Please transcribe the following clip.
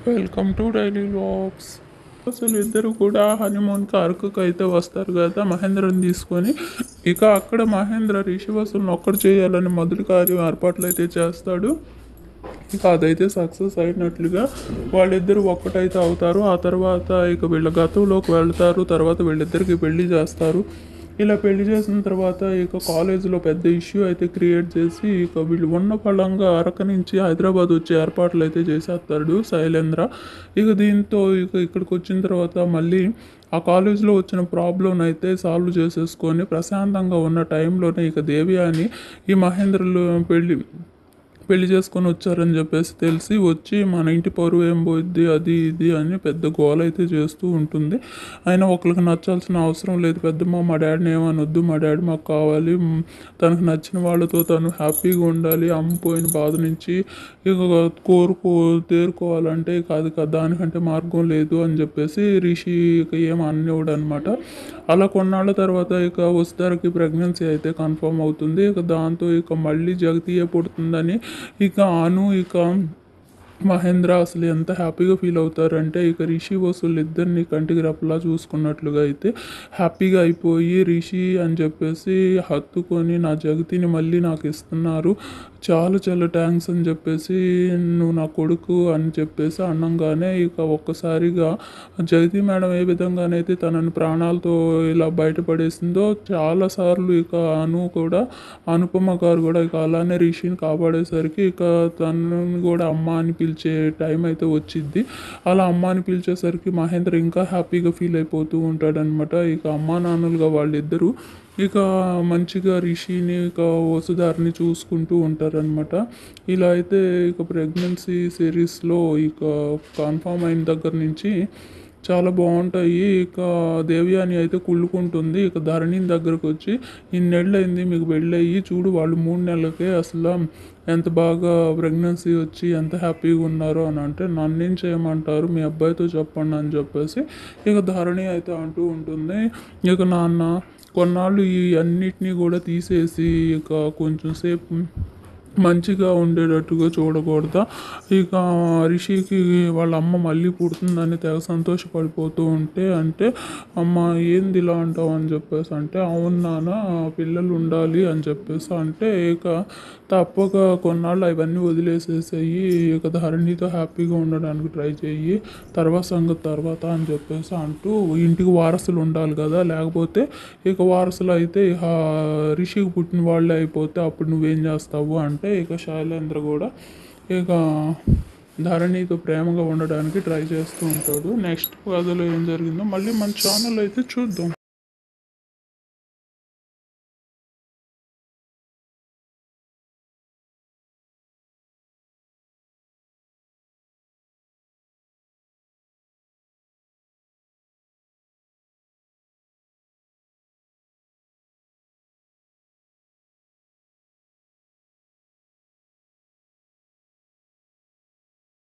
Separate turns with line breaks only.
welcome to daily vlogs అసలు ఇద్దరు కూడా హనీమూన్కి అరకుకి అయితే వస్తారు కదా మహేంద్రని తీసుకొని ఇక అక్కడ మహేంద్ర రిషి వసూలను ఒక్కడు చేయాలని మొదటి కార్యం ఏర్పాట్లు అయితే చేస్తాడు ఇక అదైతే సక్సెస్ అయినట్లుగా వాళ్ళిద్దరు ఒక్కటైతే అవుతారు ఆ తర్వాత ఇక వీళ్ళ గతంలోకి వెళ్తారు తర్వాత వీళ్ళిద్దరికి పెళ్లి చేస్తారు ఇలా పెళ్లి చేసిన తర్వాత ఇక కాలేజీలో పెద్ద ఇష్యూ అయితే క్రియేట్ చేసి ఇక వీళ్ళు ఉన్న ఫలంగా అరక నుంచి హైదరాబాద్ వచ్చే ఏర్పాట్లు అయితే చేసేస్తాడు శైలేంద్ర ఇక దీంతో ఇక ఇక్కడికి వచ్చిన తర్వాత మళ్ళీ ఆ కాలేజీలో వచ్చిన ప్రాబ్లం అయితే సాల్వ్ చేసేసుకొని ప్రశాంతంగా ఉన్న టైంలోనే ఇక దేవి అని ఈ మహేంద్రలు పెళ్ళి పెళ్లి చేసుకొని వచ్చారని చెప్పేసి తెలిసి వచ్చి మన ఇంటి పరువు ఏం పోయిద్ది అది ఇది అని పెద్ద గోల అయితే చేస్తూ ఉంటుంది అయినా ఒకరికి నచ్చాల్సిన అవసరం లేదు పెద్దమ్మ మా డాడీని ఏమనొద్దు మా డాడీ మాకు కావాలి మ్, తనకు నచ్చిన వాళ్ళతో తను హ్యాపీగా ఉండాలి అమ్మిపోయిన బాధ నుంచి ఇక కోరుకో తేరుకోవాలంటే ఇక అది కదా దానికంటే మార్గం లేదు అని చెప్పేసి రిషి ఇక ఏం అనేవాడు అనమాట అలా కొన్నాళ్ళ తర్వాత ఇక వస్తారకి ప్రెగ్నెన్సీ అయితే కన్ఫర్మ్ అవుతుంది ఇక దాంతో ఇక మళ్ళీ జగతీయ పుడుతుందని ఇక అను ఇక మహేంద్ర అసలు ఎంత హ్యాపీగా ఫీల్ అవుతారంటే ఇక రిషి వసూలు ఇద్దరిని కంటికి రెప్పలా చూసుకున్నట్లుగా అయితే హ్యాపీగా అయిపోయి రిషి అని చెప్పేసి హత్తుకొని నా జగతిని మళ్ళీ నాకు ఇస్తున్నారు చాలా చాలా థ్యాంక్స్ అని చెప్పేసి నువ్వు నా కొడుకు అని చెప్పేసి అన్నంగానే ఇక ఒక్కసారిగా జగతి మేడం ఏ విధంగానైతే తనని ప్రాణాలతో ఇలా బయటపడేసిందో చాలాసార్లు ఇక అను కూడా అనుపమ గారు కూడా ఇక అలానే రిషిని కాపాడేసరికి ఇక తనని కూడా అమ్మ అని పిలిచే టైం అయితే వచ్చింది అలా అమ్మ అని పిలిచేసరికి మహేంద్ర ఇంకా హ్యాపీగా ఫీల్ అయిపోతూ ఉంటాడనమాట ఇక అమ్మా నాన్నలుగా వాళ్ళిద్దరూ ఇక మంచిగా రిషిని ఇక వసుధారిని చూసుకుంటూ ఉంటారనమాట ఇలా అయితే ఇక ప్రెగ్నెన్సీ సిరీస్లో ఇక కన్ఫామ్ అయిన దగ్గర నుంచి చాలా బాగుంటాయి ఇక దేవ్యాని అయితే కుళ్ళుకుంటుంది ఇక ధరణి దగ్గరకు వచ్చి ఇన్నేళ్ళు అయింది మీకు పెళ్ళయ్యి చూడు వాళ్ళు మూడు నెలలకే అసలు ఎంత బాగా ప్రెగ్నెన్సీ వచ్చి ఎంత హ్యాపీగా ఉన్నారో అని అంటే నన్నేం చేయమంటారు మీ అబ్బాయితో చెప్పండి అని చెప్పేసి ఇక ధరణి అయితే అంటూ ఉంటుంది ఇక నాన్న కొన్నాళ్ళు ఈ అన్నిటినీ కూడా తీసేసి ఇక కొంచెం సేపు మంచిగా ఉండేటట్టుగా చూడకూడదా ఇక రిషికి వాళ్ళ అమ్మ మళ్ళీ పుడుతుందని తెగ సంతోషపడిపోతూ ఉంటే అంటే అమ్మ ఏంది ఇలా అంటావు అని చెప్పేసి అంటే అవును నాన్న పిల్లలు ఉండాలి అని చెప్పేసి అంటే ఇక తప్పక కొన్నాళ్ళు అవన్నీ వదిలేసేసేయి ఇక ధరణితో హ్యాపీగా ఉండడానికి ట్రై చెయ్యి తర్వాత సంగతి తర్వాత అని చెప్పేసి అంటూ ఇంటికి వారసులు ఉండాలి కదా లేకపోతే ఇక వారసులు అయితే ఇక రిషికి పుట్టిన వాళ్ళే అయిపోతే అప్పుడు నువ్వేం చేస్తావు అంటే ఇక శైలేంద్ర కూడా ఇక ధరణితో ప్రేమగా ఉండడానికి ట్రై చేస్తూ ఉంటాడు నెక్స్ట్ కథలో ఏం జరిగిందో మళ్ళీ మన ఛానల్ అయితే చూద్దాం